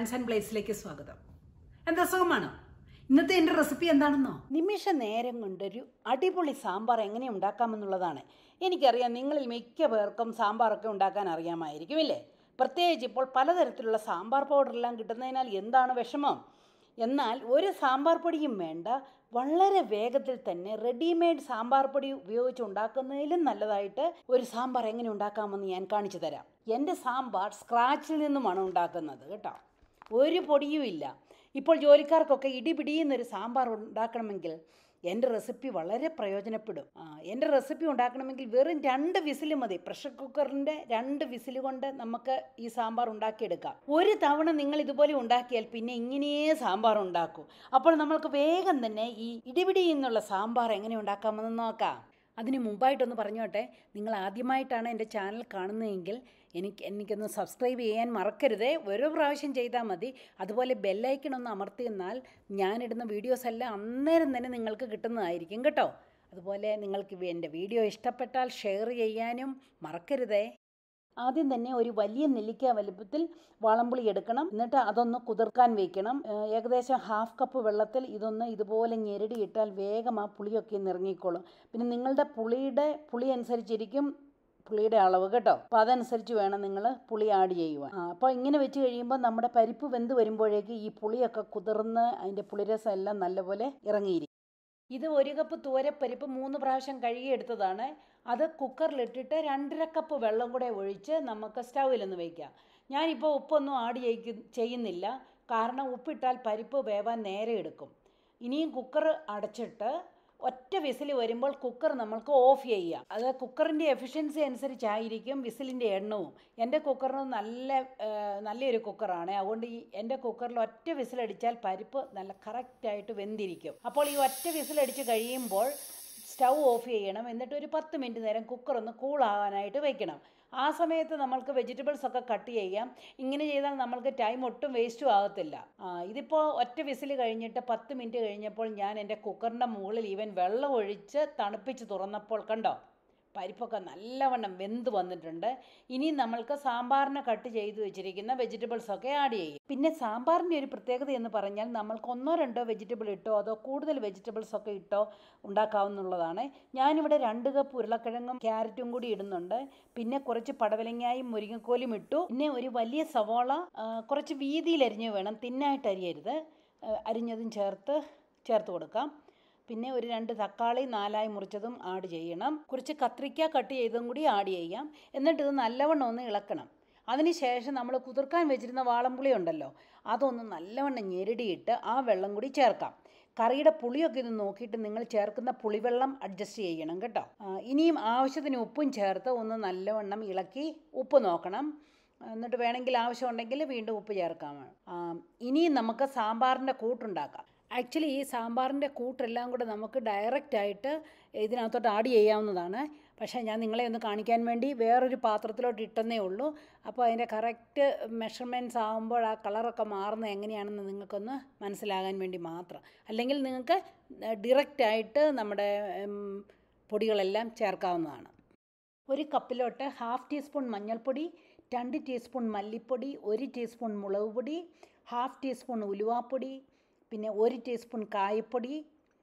plans and പ്ലേസിലേക്ക് സ്വാഗതം എന്താ സുഖമാണോ ഇന്നത്തെ എൻ്റെ റെസിപ്പി എന്താണെന്നോ നിമിഷ നേരം കൊണ്ടൊരു അടിപൊളി സാമ്പാർ എങ്ങനെ ഉണ്ടാക്കാമെന്നുള്ളതാണ് എനിക്കറിയാം നിങ്ങളിൽ മിക്ക പേർക്കും സാമ്പാറൊക്കെ ഉണ്ടാക്കാൻ അറിയാമായിരിക്കും ഇല്ലേ പ്രത്യേകിച്ച് ഇപ്പോൾ പലതരത്തിലുള്ള സാമ്പാർ പൗഡറെല്ലാം കിട്ടുന്നതിനാൽ എന്താണ് വിഷമം എന്നാൽ ഒരു സാമ്പാർ പൊടിയും വേണ്ട വളരെ വേഗത്തിൽ തന്നെ റെഡിമെയ്ഡ് സാമ്പാർ പൊടി ഉപയോഗിച്ച് ഉണ്ടാക്കുന്നതിലും നല്ലതായിട്ട് ഒരു സാമ്പാർ എങ്ങനെ ഉണ്ടാക്കാമെന്ന് ഞാൻ കാണിച്ചു തരാം എൻ്റെ സാമ്പാർ സ്ക്രാച്ചിൽ നിന്നുമാണ് ഉണ്ടാക്കുന്നത് കേട്ടോ ഒരു പൊടിയും ഇല്ല ഇപ്പോൾ ജോലിക്കാർക്കൊക്കെ ഇടിപിടിയുന്നൊരു സാമ്പാർ ഉണ്ടാക്കണമെങ്കിൽ എൻ്റെ റെസിപ്പി വളരെ പ്രയോജനപ്പെടും ആ, എൻ്റെ റെസിപ്പി ഉണ്ടാക്കണമെങ്കിൽ വെറും രണ്ട് വിസിൽ മതി പ്രഷർ കുക്കറിൻ്റെ രണ്ട് വിസിൽ കൊണ്ട് നമുക്ക് ഈ സാമ്പാർ ഉണ്ടാക്കിയെടുക്കാം ഒരു തവണ നിങ്ങൾ ഇതുപോലെ ഉണ്ടാക്കിയാൽ പിന്നെ ഇങ്ങനെയേ സാമ്പാർ ഉണ്ടാക്കൂ അപ്പോൾ നമ്മൾക്ക് വേഗം തന്നെ ഈ ഇടിപിടി എന്നുള്ള സാമ്പാർ എങ്ങനെ ഉണ്ടാക്കാമെന്ന് നോക്കാം അതിന് മുമ്പായിട്ടൊന്ന് പറഞ്ഞോട്ടെ നിങ്ങൾ ആദ്യമായിട്ടാണ് എൻ്റെ ചാനൽ കാണുന്നതെങ്കിൽ എനിക്ക് എനിക്കൊന്ന് സബ്സ്ക്രൈബ് ചെയ്യാൻ മറക്കരുതേ ഒരു പ്രാവശ്യം ചെയ്താൽ മതി അതുപോലെ ബെല്ലൈക്കൺ ഒന്ന് അമർത്തിയെന്നാൽ ഞാനിടുന്ന വീഡിയോസ് എല്ലാം അന്നേരം തന്നെ നിങ്ങൾക്ക് കിട്ടുന്നതായിരിക്കും കേട്ടോ അതുപോലെ നിങ്ങൾക്ക് എൻ്റെ വീഡിയോ ഇഷ്ടപ്പെട്ടാൽ ഷെയർ ചെയ്യാനും മറക്കരുതേ ആദ്യം തന്നെ ഒരു വലിയ നെല്ലിക്ക വലുപ്പത്തിൽ വാളംപുളി എടുക്കണം എന്നിട്ട് അതൊന്ന് കുതിർക്കാൻ വെക്കണം ഏഹ് ഏകദേശം ഹാഫ് കപ്പ് വെള്ളത്തിൽ ഇതൊന്ന് ഇതുപോലെ ഞെരടിയിട്ടാൽ വേഗം ആ പുളിയൊക്കെ ഒന്ന് ഇറങ്ങിക്കോളും പിന്നെ നിങ്ങളുടെ പുളിയുടെ പുളി അനുസരിച്ചിരിക്കും പുളിയുടെ അളവ് കേട്ടോ അപ്പോൾ അതനുസരിച്ച് വേണം നിങ്ങൾ പുളി ആഡ് ചെയ്യുവാൻ ആ, അപ്പോൾ ഇങ്ങനെ വെച്ച് കഴിയുമ്പോൾ നമ്മുടെ പരിപ്പ് വെന്ത് വരുമ്പോഴേക്ക് ഈ പുളിയൊക്കെ കുതിർന്ന് അതിൻ്റെ പുളിരസം എല്ലാം നല്ലപോലെ ഇറങ്ങിയിരിക്കും ഇത് ഒരു കപ്പ് തൂരപ്പരിപ്പ് മൂന്ന് പ്രാവശ്യം കഴുകിയെടുത്തതാണ് അത് കുക്കറിലിട്ടിട്ട് രണ്ടര കപ്പ് വെള്ളം കൂടെ ഒഴിച്ച് നമുക്ക് സ്റ്റൗവിലൊന്ന് വയ്ക്കാം ഞാനിപ്പോൾ ഉപ്പൊന്നും ആഡ് ചെയ്യിക്കു ചെയ്യുന്നില്ല കാരണം ഉപ്പിട്ടാൽ പരിപ്പ് വേവാൻ നേരെ എടുക്കും ഇനിയും കുക്കർ അടച്ചിട്ട് ഒറ്റ വിസിൽ വരുമ്പോൾ കുക്കർ നമ്മൾക്ക് ഓഫ് ചെയ്യാം അത് കുക്കറിൻ്റെ എഫിഷ്യൻസി അനുസരിച്ചായിരിക്കും വിസിലിൻ്റെ എണ്ണവും എൻ്റെ കുക്കറിന് നല്ല ആ, നല്ലൊരു കുക്കറാണ് അതുകൊണ്ട് ഈ എൻ്റെ കുക്കറിൽ ഒറ്റ വിസിലടിച്ചാൽ പരിപ്പ് നല്ല കറക്റ്റായിട്ട് വെന്തിരിക്കും അപ്പോൾ ഈ ഒറ്റ വിസിലടിച്ച് കഴിയുമ്പോൾ സ്റ്റൗ ഓഫ് ചെയ്യണം എന്നിട്ട് ഒരു പത്ത് മിനിറ്റ് നേരം കുക്കർ ഒന്ന് കൂളാകാനായിട്ട് വെക്കണം ആ സമയത്ത് നമ്മൾക്ക് വെജിറ്റബിൾസ് ഒക്കെ കട്ട് ചെയ്യാം ഇങ്ങനെ ചെയ്താൽ നമ്മൾക്ക് ടൈം ഒട്ടും വേസ്റ്റും ആകത്തില്ല ആ, ഇതിപ്പോൾ ഒറ്റ വിസിൽ കഴിഞ്ഞിട്ട് പത്ത് മിനിറ്റ് കഴിഞ്ഞപ്പോൾ ഞാൻ എൻ്റെ കുക്കറിൻ്റെ മുകളിൽ ഈവൻ വെള്ളം ഒഴിച്ച് തണുപ്പിച്ച് തുറന്നപ്പോൾ കണ്ടോ പരിപ്പൊക്കെ നല്ലവണ്ണം വെന്ത് വന്നിട്ടുണ്ട് ഇനി നമ്മൾക്ക് സാമ്പാറിന് കട്ട് ചെയ്ത് വെച്ചിരിക്കുന്ന വെജിറ്റബിൾസ് ഒക്കെ ആഡ് ചെയ്യും പിന്നെ സാമ്പാറിൻ്റെ ഒരു പ്രത്യേകത എന്ന് പറഞ്ഞാൽ നമ്മൾക്ക് ഒന്നോ രണ്ടോ വെജിറ്റബിൾ ഇട്ടോ അതോ കൂടുതൽ വെജിറ്റബിൾസ് ഒക്കെ ഇട്ടോ ഉണ്ടാക്കാവുന്നതാണ് ഞാനിവിടെ രണ്ട് കപ്പ് ഉരുളക്കിഴങ്ങും ക്യാരറ്റും കൂടി ഇടുന്നുണ്ട് പിന്നെ കുറച്ച് പടവലങ്ങായും മുരിങ്ങക്കോലും ഇട്ടു പിന്നെ ഒരു വലിയ സവാള ആ, കുറച്ച് വീതിയിൽ അരിഞ്ഞ് വേണം തിന്നായിട്ട് അരിയരുത് ആ, അരിഞ്ഞതും ചേർത്ത് ചേർത്ത് കൊടുക്കാം പിന്നെ ഒരു രണ്ട് തക്കാളി നാലായി മുറിച്ചതും ആഡ് ചെയ്യണം കുറച്ച് കത്രിക്ക കട്ട് ചെയ്തതും കൂടി ആഡ് ചെയ്യാം എന്നിട്ട് ഇത് നല്ലവണ്ണം ഒന്ന് ഇളക്കണം അതിനുശേഷം നമ്മൾ കുതിർക്കാൻ വെച്ചിരുന്ന വാളംപുളി ഉണ്ടല്ലോ അതൊന്ന് നല്ലവണ്ണം ഞെരടിയിട്ട് ആ വെള്ളം കൂടി ചേർക്കാം കറിയുടെ പുളിയൊക്കെ ഇത് നോക്കിയിട്ട് നിങ്ങൾ ചേർക്കുന്ന പുളിവെള്ളം അഡ്ജസ്റ്റ് ചെയ്യണം കേട്ടോ ആ, ഇനിയും ആവശ്യത്തിന് ഉപ്പും ചേർത്ത് ഒന്ന് നല്ലവണ്ണം ഇളക്കി ഉപ്പ് നോക്കണം എന്നിട്ട് വേണമെങ്കിൽ ആവശ്യമുണ്ടെങ്കിൽ വീണ്ടും ഉപ്പ് ചേർക്കാം ആ, ഇനിയും നമുക്ക് സാമ്പാറിൻ്റെ കൂട്ടുണ്ടാക്കാം ആക്ച്വലി ഈ സാമ്പാറിൻ്റെ കൂട്ടെല്ലാം കൂടെ നമുക്ക് ഡയറക്റ്റ് ആയിട്ട് ഇതിനകത്തോട്ട് ആഡ് ചെയ്യാവുന്നതാണ് പക്ഷേ ഞാൻ നിങ്ങളെ ഒന്ന് കാണിക്കാൻ വേണ്ടി വേറൊരു പാത്രത്തിലോട്ട് ഇട്ടെന്നേ ഉള്ളൂ അപ്പോൾ അതിൻ്റെ കറക്റ്റ് മെഷർമെൻറ്റ്സ് ആകുമ്പോൾ ആ കളറൊക്കെ മാറുന്നത് എങ്ങനെയാണെന്ന് നിങ്ങൾക്കൊന്ന് മനസ്സിലാകാൻ വേണ്ടി മാത്രം അല്ലെങ്കിൽ നിങ്ങൾക്ക് ഡിറക്റ്റ് ആയിട്ട് നമ്മുടെ ഉം, പൊടികളെല്ലാം ചേർക്കാവുന്നതാണ് ഒരു കപ്പിലോട്ട് ഹാഫ് ടീസ്പൂൺ മഞ്ഞൾപ്പൊടി രണ്ട് ടീസ്പൂൺ മല്ലിപ്പൊടി ഒരു ടീസ്പൂൺ മുളക് പൊടി ഹാഫ് ടീസ്പൂൺ ഉലുവാപ്പൊടി പിന്നെ ഒരു ടീസ്പൂൺ കായപ്പൊടി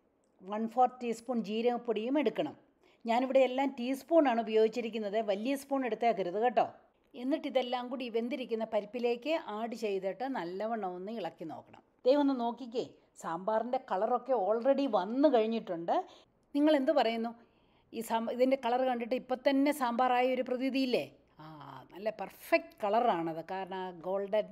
വൺ ഫോർത്ത് ടീസ്പൂൺ ജീരകപ്പൊടിയും എടുക്കണം ഞാനിവിടെ എല്ലാം ടീസ്പൂണാണ് ഉപയോഗിച്ചിരിക്കുന്നത് വലിയ സ്പൂൺ എടുത്തേക്കരുത് കേട്ടോ എന്നിട്ട് ഇതെല്ലാം കൂടി വെന്തിരിക്കുന്ന പരിപ്പിലേക്ക് ആഡ് ചെയ്തിട്ട് നല്ലവണ്ണം ഒന്ന് ഇളക്കി നോക്കണം ദൈവം ഒന്ന് നോക്കിക്കേ സാമ്പാറിൻ്റെ കളറൊക്കെ ഓൾറെഡി വന്നു കഴിഞ്ഞിട്ടുണ്ട് നിങ്ങൾ എന്ത് പറയുന്നു ഈ സാമ്പ ഇതിൻ്റെ കളർ കണ്ടിട്ട് ഇപ്പം തന്നെ സാമ്പാറായ ഒരു പ്രതീതിയില്ലേ ആ നല്ല പെർഫെക്റ്റ് കളറാണത് കാരണം ഗോൾഡൻ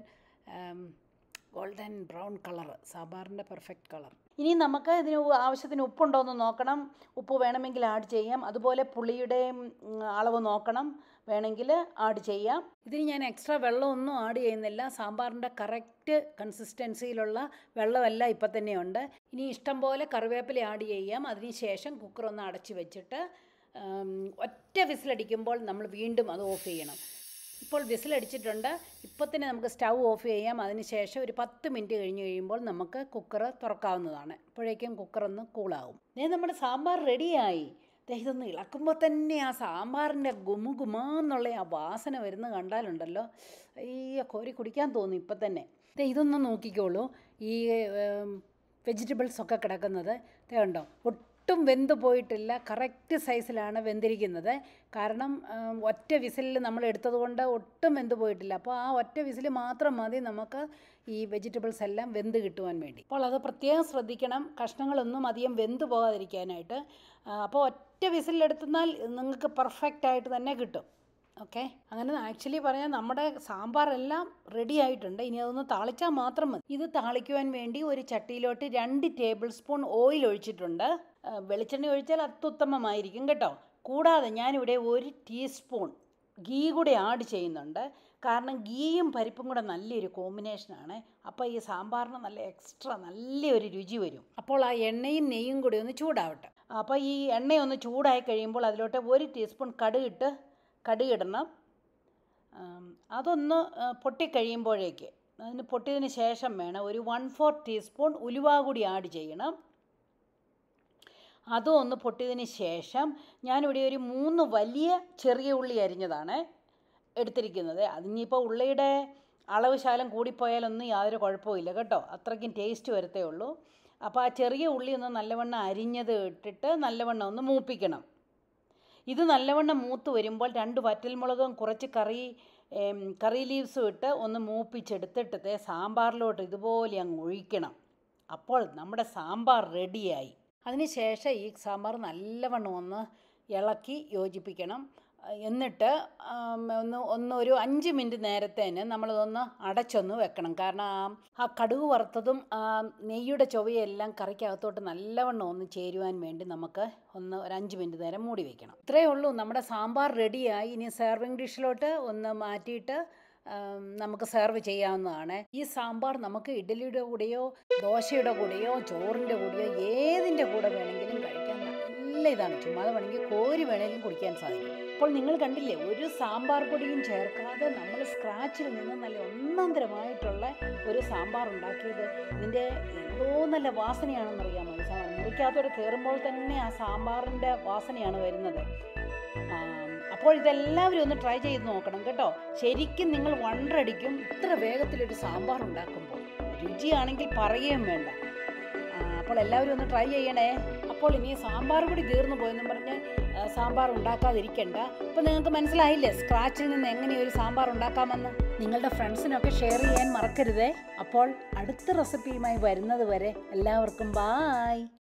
ഗോൾഡൻ ബ്രൗൺ കളർ സാമ്പാറിൻ്റെ പെർഫെക്റ്റ് കളർ ഇനി നമുക്ക് ഇതിന് ഉ- ആവശ്യത്തിന് ഉപ്പുണ്ടോ എന്ന് നോക്കണം ഉപ്പ് വേണമെങ്കിൽ ആഡ് ചെയ്യാം അതുപോലെ പുളിയുടെയും ഉം, അളവ് നോക്കണം വേണമെങ്കിൽ ആഡ് ചെയ്യാം ഇതിന് ഞാൻ എക്സ്ട്രാ വെള്ളമൊന്നും ആഡ് ചെയ്യുന്നില്ല സാമ്പാറിൻ്റെ കറക്റ്റ് കൺസിസ്റ്റൻസിയിലുള്ള വെള്ളമെല്ലാം ഇപ്പം തന്നെയുണ്ട് ഇനി ഇഷ്ടം പോലെ കറിവേപ്പില ആഡ് ചെയ്യാം അതിനുശേഷം കുക്കർ ഒന്ന് അടച്ച് വെച്ചിട്ട് ഉം, ഒറ്റ വിസിലടിക്കുമ്പോൾ നമ്മൾ വീണ്ടും അത് ഓഫ് ചെയ്യണം ഇപ്പോൾ വിസിലടിച്ചിട്ടുണ്ട് ഇപ്പോൾ തന്നെ നമുക്ക് സ്റ്റൗ ഓഫ് ചെയ്യാം അതിനുശേഷം ഒരു പത്ത് മിനിറ്റ് കഴിഞ്ഞ് കഴിയുമ്പോൾ നമുക്ക് കുക്കർ തുറക്കാവുന്നതാണ് അപ്പോഴേക്കും കുക്കർ ഒന്ന് കൂളാവും ദേ നമ്മുടെ സാമ്പാർ റെഡിയായി ദേ ഇതൊന്ന് ഇളക്കുമ്പോൾ തന്നെ ആ സാമ്പാറിൻ്റെ ഗുമു ഗുമാന്നുള്ള ആ വാസന വരുന്ന കണ്ടാലുണ്ടല്ലോ അയ്യോ കോരി കുടിക്കാൻ തോന്നും ഇപ്പം തന്നെ ദേ ഇതൊന്ന് നോക്കിക്കോളൂ ഈ വെജിറ്റബിൾസ് ഒക്കെ കിടക്കുന്നത് ദേ കണ്ടോ ഒട്ടും വെന്ത് പോയിട്ടില്ല കറക്റ്റ് സൈസിലാണ് വെന്തിരിക്കുന്നത് കാരണം ഉം, ഒറ്റ വിസിലിൽ നമ്മൾ എടുത്തത് കൊണ്ട് ഒട്ടും വെന്ത് പോയിട്ടില്ല അപ്പോൾ ആ ഒറ്റ വിസിൽ മാത്രം മതി നമുക്ക് ഈ വെജിറ്റബിൾസ് എല്ലാം വെന്ത് കിട്ടുവാൻ വേണ്ടി അപ്പോൾ അത് പ്രത്യേകം ശ്രദ്ധിക്കണം കഷ്ണങ്ങളൊന്നും അധികം വെന്ത് പോകാതിരിക്കാനായിട്ട് ആ, അപ്പോൾ ഒറ്റ വിസിലെടുത്തുന്നാൽ നിങ്ങൾക്ക് പെർഫെക്റ്റ് ആയിട്ട് തന്നെ കിട്ടും ഓക്കെ അങ്ങനെ ആക്ച്വലി പറഞ്ഞാൽ നമ്മുടെ സാമ്പാറെല്ലാം റെഡി ആയിട്ടുണ്ട് ഇനി അതൊന്ന് താളിച്ചാൽ മാത്രം മതി ഇത് താളിക്കുവാൻ വേണ്ടി ഒരു ചട്ടിയിലോട്ട് രണ്ട് ടേബിൾ സ്പൂൺ ഓയിൽ ഒഴിച്ചിട്ടുണ്ട് ആ, വെളിച്ചെണ്ണ ഒഴിച്ചാൽ അത്യുത്തമമായിരിക്കും കേട്ടോ കൂടാതെ ഞാനിവിടെ ഒരു ടീസ്പൂൺ ഗീ കൂടെ ആഡ് ചെയ്യുന്നുണ്ട് കാരണം ഗീയും പരിപ്പും കൂടെ നല്ലൊരു കോമ്പിനേഷനാണ് അപ്പോൾ ഈ സാമ്പാറിന് നല്ല എക്സ്ട്രാ നല്ലൊരു രുചി വരും അപ്പോൾ ആ എണ്ണയും നെയ്യും കൂടി ഒന്ന് ചൂടാവട്ടെ അപ്പോൾ ഈ എണ്ണയൊന്ന് ചൂടായി കഴിയുമ്പോൾ അതിലോട്ട് ഒരു ടീസ്പൂൺ കടുകിട്ട് കടുകിടണം ആം, അതൊന്ന് ആ, പൊട്ടിക്കഴിയുമ്പോഴേക്ക് അതിന് പൊട്ടിയതിന് ശേഷം വേണം ഒരു വൺ ഫോർ ടീസ്പൂൺ ഉലുവ കൂടി ആഡ് ചെയ്യണം അതും ഒന്ന് പൊട്ടിയതിന് ശേഷം ഞാനിവിടെ ഒരു മൂന്ന് വലിയ ചെറിയ ഉള്ളി അരിഞ്ഞതാണ് എടുത്തിരിക്കുന്നത് അതിനിപ്പോൾ ഉള്ളിയുടെ അളവ് ശാലം കൂടിപ്പോയാലൊന്നും യാതൊരു കുഴപ്പമില്ല കേട്ടോ അത്രയ്ക്കും ടേസ്റ്റ് വരത്തേ ഉള്ളൂ അപ്പോൾ ആ ചെറിയ ഉള്ളി ഒന്ന് നല്ലവണ്ണം അരിഞ്ഞത് ഇട്ടിട്ട് നല്ലവണ്ണം ഒന്ന് മൂപ്പിക്കണം ഇത് നല്ലവണ്ണം മൂത്ത് വരുമ്പോൾ രണ്ട് വറ്റൽമുളകും കുറച്ച് കറി ഏം, കറി ലീവ്സും ഇട്ട് ഒന്ന് മൂപ്പിച്ചെടുത്തിട്ട് ദേ സാമ്പാറിലോട്ട് ഇതുപോലെ അങ്ങ് ഒഴിക്കണം അപ്പോൾ നമ്മുടെ സാമ്പാർ റെഡിയായി അതിനുശേഷം ഈ സാമ്പാർ നല്ലവണ്ണം ഒന്ന് ഇളക്കി യോജിപ്പിക്കണം എന്നിട്ട് ആം, ഒന്ന് ഒന്ന് ഒരു അഞ്ച് മിനിറ്റ് നേരത്തേന് നമ്മളിതൊന്ന് അടച്ചൊന്ന് വെക്കണം കാരണം ആ- ആ കടുക് വറുത്തതും ആ നെയ്യുടെ ചൊവയെല്ലാം കറിക്കകത്തോട്ട് നല്ലവണ്ണം ഒന്ന് ചേരുവാൻ വേണ്ടി നമുക്ക് ഒന്ന് ഒരു അഞ്ച് മിനിറ്റ് നേരം മൂടി വെക്കണം ഇത്രയേ ഉള്ളൂ നമ്മുടെ സാമ്പാർ റെഡിയായി ഇനി സെർവിങ് ഡിഷിലോട്ട് ഒന്ന് മാറ്റിയിട്ട് ആം, നമുക്ക് സെർവ് ചെയ്യാവുന്നതാണ് ഈ സാമ്പാർ നമുക്ക് ഇഡ്ഡലിയുടെ കൂടെയോ ദോശയുടെ കൂടെയോ ചോറിൻ്റെ കൂടെയോ ഏതിൻ്റെ കൂടെ വേണമെങ്കിലും കഴിക്കാൻ നല്ല ഇതാണ് ചുമ്മാതെ വേണമെങ്കിൽ കോരി വേണമെങ്കിലും കുടിക്കാൻ സാധിക്കും അപ്പോൾ നിങ്ങൾ കണ്ടില്ലേ ഒരു സാമ്പാർ പൊടിയും ചേർക്കാതെ നമ്മൾ സ്ക്രാച്ചിൽ നിന്ന് നല്ല ഒന്നാന്തരമായിട്ടുള്ള ഒരു സാമ്പാർ ഉണ്ടാക്കിയത് ഇതിൻ്റെ എന്തോ നല്ല വാസനയാണെന്നറിയാമോ ഈ സാമ്പാർ മുറിക്കകത്തോടെ കയറുമ്പോൾ തന്നെ ആ സാമ്പാറിൻ്റെ വാസനയാണ് വരുന്നത് ആം, അപ്പോൾ ഇതെല്ലാവരും ഒന്ന് ട്രൈ ചെയ്ത് നോക്കണം കേട്ടോ ശരിക്കും നിങ്ങൾ വണ്ടടിക്കും ഇത്ര വേഗത്തിലൊരു സാമ്പാർ ഉണ്ടാക്കുമ്പോൾ രുചിയാണെങ്കിൽ പറയുകയും വേണ്ട ആ, അപ്പോൾ എല്ലാവരും ഒന്ന് ട്രൈ ചെയ്യണേ അപ്പോൾ ഇനി സാമ്പാർ കൂടി തീർന്നു പോയെന്നും പറഞ്ഞ് ആ, സാമ്പാർ ഉണ്ടാക്കാതിരിക്കണ്ട അപ്പോൾ നിങ്ങൾക്ക് മനസ്സിലായില്ലേ സ്ക്രാച്ചിൽ നിന്ന് എങ്ങനെ ഒരു സാമ്പാർ ഉണ്ടാക്കാമെന്ന് നിങ്ങളുടെ ഫ്രണ്ട്സിനൊക്കെ ഷെയർ ചെയ്യാൻ മറക്കരുതേ അപ്പോൾ അടുത്ത റെസിപ്പിയുമായി വരുന്നത് വരെ എല്ലാവർക്കും ബായ്